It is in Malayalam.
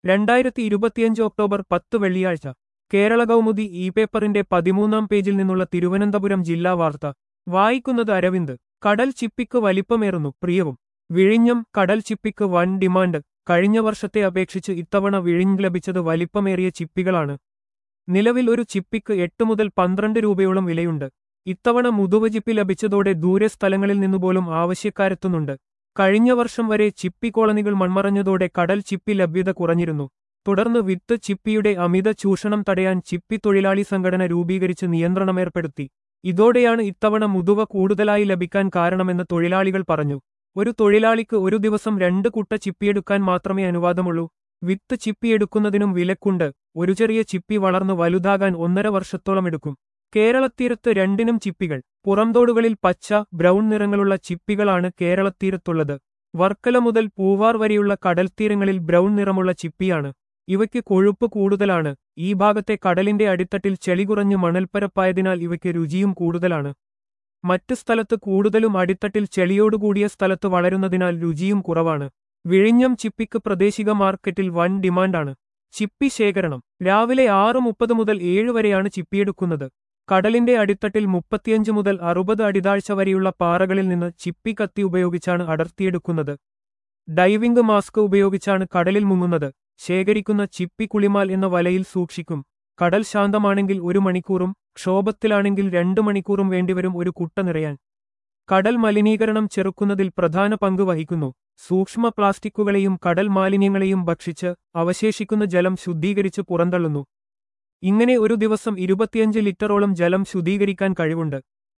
രണ്ടായിരത്തി ഇരുപത്തിയഞ്ച് ഒക്ടോബർ പത്ത് വെള്ളിയാഴ്ച കേരള കൗമുദി ഇ പേപ്പറിന്റെ പതിമൂന്നാം പേജിൽ നിന്നുള്ള തിരുവനന്തപുരം ജില്ലാ വാർത്ത വായിക്കുന്നത് അരവിന്ദ് കടൽ ചിപ്പിക്ക് വലിപ്പമേറുന്നു പ്രിയവും വിഴിഞ്ഞം കടൽ ചിപ്പിക്ക് വൻ ഡിമാൻഡ് കഴിഞ്ഞ വർഷത്തെ അപേക്ഷിച്ച് ഇത്തവണ വിഴിഞ്ഞ് ലഭിച്ചത് വലിപ്പമേറിയ ചിപ്പികളാണ് നിലവിൽ ഒരു ചിപ്പിക്ക് എട്ട് മുതൽ പന്ത്രണ്ട് രൂപയോളം വിലയുണ്ട് ഇത്തവണ മുതുവ ചിപ്പി ലഭിച്ചതോടെ ദൂരെ സ്ഥലങ്ങളിൽ നിന്നുപോലും ആവശ്യക്കാരെത്തുന്നുണ്ട് കഴിഞ്ഞ വർഷം വരെ ചിപ്പി കോളനികൾ മൺമറഞ്ഞതോടെ കടൽ ചിപ്പി ലഭ്യത കുറഞ്ഞിരുന്നു തുടർന്ന് വിത്ത് ചിപ്പിയുടെ അമിത ചൂഷണം തടയാൻ ചിപ്പി തൊഴിലാളി സംഘടന രൂപീകരിച്ച് നിയന്ത്രണമേർപ്പെടുത്തി ഇതോടെയാണ് ഇത്തവണ മുതുവ കൂടുതലായി ലഭിക്കാൻ കാരണമെന്ന് തൊഴിലാളികൾ പറഞ്ഞു ഒരു തൊഴിലാളിക്ക് ഒരു ദിവസം രണ്ട് കുട്ട ചിപ്പിയെടുക്കാൻ മാത്രമേ അനുവാദമുള്ളൂ വിത്ത് ചിപ്പിയെടുക്കുന്നതിനും വിലക്കുണ്ട് ഒരു ചെറിയ ചിപ്പി വളർന്നു വലുതാകാൻ ഒന്നര വർഷത്തോളം എടുക്കും കേരളത്തീരത്ത് രണ്ടിനും ചിപ്പികൾ പുറംതോടുകളിൽ പച്ച ബ്രൗൺ നിറങ്ങളുള്ള ചിപ്പികളാണ് കേരളത്തീരത്തുള്ളത് വർക്കല മുതൽ പൂവാർ വരെയുള്ള കടൽത്തീരങ്ങളിൽ ബ്രൗൺ നിറമുള്ള ചിപ്പിയാണ് ഇവയ്ക്ക് കൊഴുപ്പ് കൂടുതലാണ് ഈ ഭാഗത്തെ കടലിന്റെ അടിത്തട്ടിൽ ചെളി കുറഞ്ഞ് മണൽപ്പരപ്പായതിനാൽ ഇവയ്ക്ക് രുചിയും കൂടുതലാണ് മറ്റ് സ്ഥലത്ത് കൂടുതലും അടിത്തട്ടിൽ ചെളിയോടുകൂടിയ സ്ഥലത്ത് വളരുന്നതിനാൽ രുചിയും കുറവാണ് വിഴിഞ്ഞം ചിപ്പിക്ക് പ്രാദേശിക മാർക്കറ്റിൽ വൻ ഡിമാൻഡാണ് ചിപ്പി ശേഖരണം രാവിലെ ആറ് മുപ്പത് മുതൽ ഏഴ് വരെയാണ് ചിപ്പിയെടുക്കുന്നത് കടലിന്റെ അടിത്തട്ടിൽ മുപ്പത്തിയഞ്ച് മുതൽ അറുപത് അടിതാഴ്ച വരെയുള്ള പാറകളിൽ നിന്ന് ചിപ്പി കത്തി ഉപയോഗിച്ചാണ് അടർത്തിയെടുക്കുന്നത് ഡൈവിംഗ് മാസ്ക് ഉപയോഗിച്ചാണ് കടലിൽ മുങ്ങുന്നത് ശേഖരിക്കുന്ന ചിപ്പി കുളിമാൽ എന്ന വലയിൽ സൂക്ഷിക്കും കടൽ ശാന്തമാണെങ്കിൽ ഒരു മണിക്കൂറും ക്ഷോഭത്തിലാണെങ്കിൽ രണ്ടു മണിക്കൂറും വേണ്ടിവരും ഒരു കുട്ട നിറയാൻ കടൽ മലിനീകരണം ചെറുക്കുന്നതിൽ പ്രധാന പങ്ക് വഹിക്കുന്നു സൂക്ഷ്മ പ്ലാസ്റ്റിക്കുകളെയും കടൽ മാലിന്യങ്ങളെയും ഭക്ഷിച്ച് അവശേഷിക്കുന്ന ജലം ശുദ്ധീകരിച്ച് പുറന്തള്ളുന്നു ഇങ്ങനെ ഒരു ദിവസം ഇരുപത്തിയഞ്ച് ലിറ്ററോളം ജലം ശുദ്ധീകരിക്കാൻ കഴിവുണ്ട്